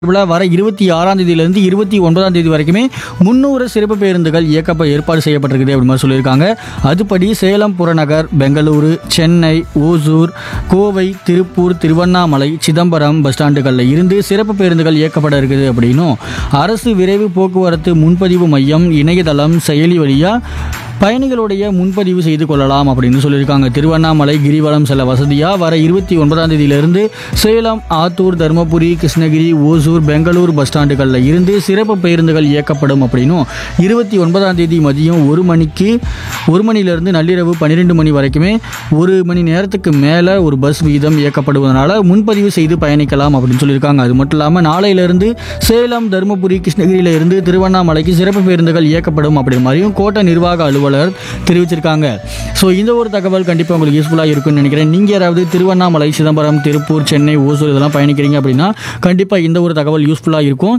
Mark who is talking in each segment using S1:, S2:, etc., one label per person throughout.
S1: விழா வர இருபத்தி ஆறாம் தேதியிலிருந்து இருபத்தி ஒன்பதாம் தேதி வரைக்குமே முன்னூறு சிறப்பு பேருந்துகள் இயக்கப்ப ஏற்பாடு செய்யப்பட்டிருக்குது அப்படி மாதிரி சொல்லியிருக்காங்க அதுபடி சேலம் புறநகர் பெங்களூரு சென்னை ஓசூர் கோவை திருப்பூர் திருவண்ணாமலை சிதம்பரம் பஸ் ஸ்டாண்டுகளில் இருந்து சிறப்பு பேருந்துகள் இயக்கப்பட இருக்குது அப்படின்னும் அரசு விரைவு போக்குவரத்து முன்பதிவு மையம் இணையதளம் செயலி வழியாக பயணிகளுடைய முன்பதிவு செய்து கொள்ளலாம் அப்படின்னு சொல்லியிருக்காங்க திருவண்ணாமலை கிரிவலம் செல்ல வசதியாக வர இருபத்தி ஒன்பதாம் தேதியிலிருந்து சேலம் ஆத்தூர் தருமபுரி கிருஷ்ணகிரி ஓசூர் பெங்களூர் பஸ் ஸ்டாண்டுகளில் இருந்து சிறப்பு பேருந்துகள் இயக்கப்படும் அப்படின்னும் இருபத்தி ஒன்பதாம் தேதி மதியம் ஒரு மணிக்கு ஒரு மணிலிருந்து நள்ளிரவு பன்னிரெண்டு மணி வரைக்குமே ஒரு மணி நேரத்துக்கு மேலே ஒரு பஸ் வீதம் இயக்கப்படுவதனால முன்பதிவு செய்து பயணிக்கலாம் அப்படின்னு சொல்லியிருக்காங்க அது மட்டும் இல்லாமல் நாளையிலிருந்து சேலம் தருமபுரி கிருஷ்ணகிரியில இருந்து திருவண்ணாமலைக்கு சிறப்பு பேருந்துகள் இயக்கப்படும் அப்படிங்கிற மாதிரியும் கோட்ட நிர்வாக அலுவலர் தெரிவிச்சிருக்காங்க ஸோ இந்த ஒரு தகவல் கண்டிப்பாக உங்களுக்கு யூஸ்ஃபுல்லாக இருக்கும்னு நினைக்கிறேன் நீங்கள் யாராவது திருவண்ணாமலை சிதம்பரம் திருப்பூர் சென்னை ஓசூர் இதெல்லாம் பயணிக்கிறீங்க அப்படின்னா கண்டிப்பாக இந்த ஒரு தகவல் யூஸ்ஃபுல்லாக இருக்கும்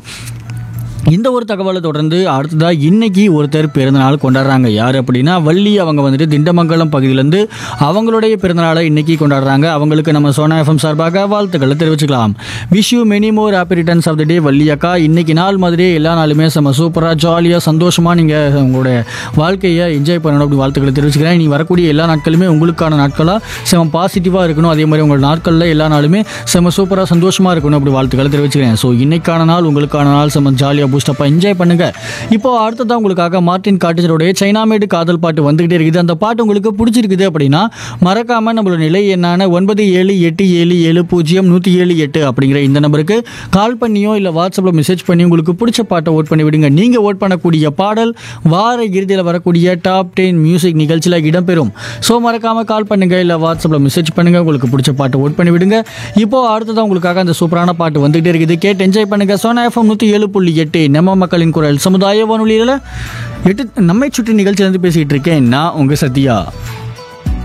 S1: இந்த ஒரு தகவலை தொடர்ந்து அடுத்ததாக இன்னைக்கு ஒருத்தர் பிறந்தநாள் கொண்டாடுறாங்க யார் அப்படின்னா வள்ளி அவங்க வந்துட்டு திண்டமங்கலம் பகுதியிலேருந்து அவங்களுடைய பிறந்தநாளை இன்னைக்கு கொண்டாடுறாங்க அவங்களுக்கு நம்ம சோனா எஃப்எம் சார்பாக வாழ்த்துக்களை தெரிவிச்சுக்கலாம் wish you many more happy returns of the day Valli அக்கா இன்னைக்கு நாள் மாதிரியே எல்லா நாளுமே செம்ம சூப்பராக ஜாலியாக சந்தோஷமாக நீங்கள் உங்களுடைய வாழ்க்கையை என்ஜாய் பண்ணணும் அப்படி வாழ்த்துக்களை தெரிவிச்சுக்கிறேன் நீ வரக்கூடிய எல்லா நாட்களுமே உங்களுக்கான நாட்களாக செம பாசிட்டிவாக இருக்கணும் அதே மாதிரி உங்கள் நாட்களில் எல்லா நாளுமே செம சூப்பராக சந்தோஷமாக இருக்கணும் அப்படி வாழ்த்துக்களை தெரிவிச்சுக்கிறேன் ஸோ இன்னைக்கான நாள் உங்களுக்கான நாள் செம ஜாலியாக பூஸ்டப்பாக என்ஜாய் பண்ணுங்க இப்போ அடுத்ததான் உங்களுக்காக மார்ட்டின் காட்டேஜருடைய சைனாமேடு காதல் பாட்டு வந்துகிட்டே இருக்குது அந்த பாட்டு உங்களுக்கு பிடிச்சிருக்குது அப்படின்னா மறக்காம நம்மளோட நிலை என்னான ஒன்பது ஏழு எட்டு ஏழு ஏழு பூஜ்ஜியம் நூற்றி ஏழு எட்டு அப்படிங்கிற இந்த நம்பருக்கு கால் பண்ணியோ இல்லை வாட்ஸ்அப்பில் மெசேஜ் பண்ணி உங்களுக்கு பிடிச்ச பாட்டை ஓட் பண்ணி விடுங்க நீங்கள் ஓட் பண்ணக்கூடிய பாடல் வார இறுதியில் வரக்கூடிய டாப் டென் மியூசிக் நிகழ்ச்சியில் இடம்பெறும் ஸோ மறக்காம கால் பண்ணுங்க இல்லை வாட்ஸ்அப்பில் மெசேஜ் பண்ணுங்க உங்களுக்கு பிடிச்ச பாட்டை ஓட் பண்ணி விடுங்க இப்போ அடுத்ததான் உங்களுக்காக அந்த சூப்பரான பாட்டு வந்துகிட்டே இருக்குது கேட்டு என்ஜாய் பண்ணுங்க சோனா எஃப்எம் நூற்றி ஏழு புள்ளி எட்டு நம்ம மக்களின் குரல் சமுதாய வானொலியில் எட்டு நம்மை சுற்றி நிகழ்ச்சியிலேருந்து பேசிகிட்டு இருக்கேன் நான் உங்கள் சத்யா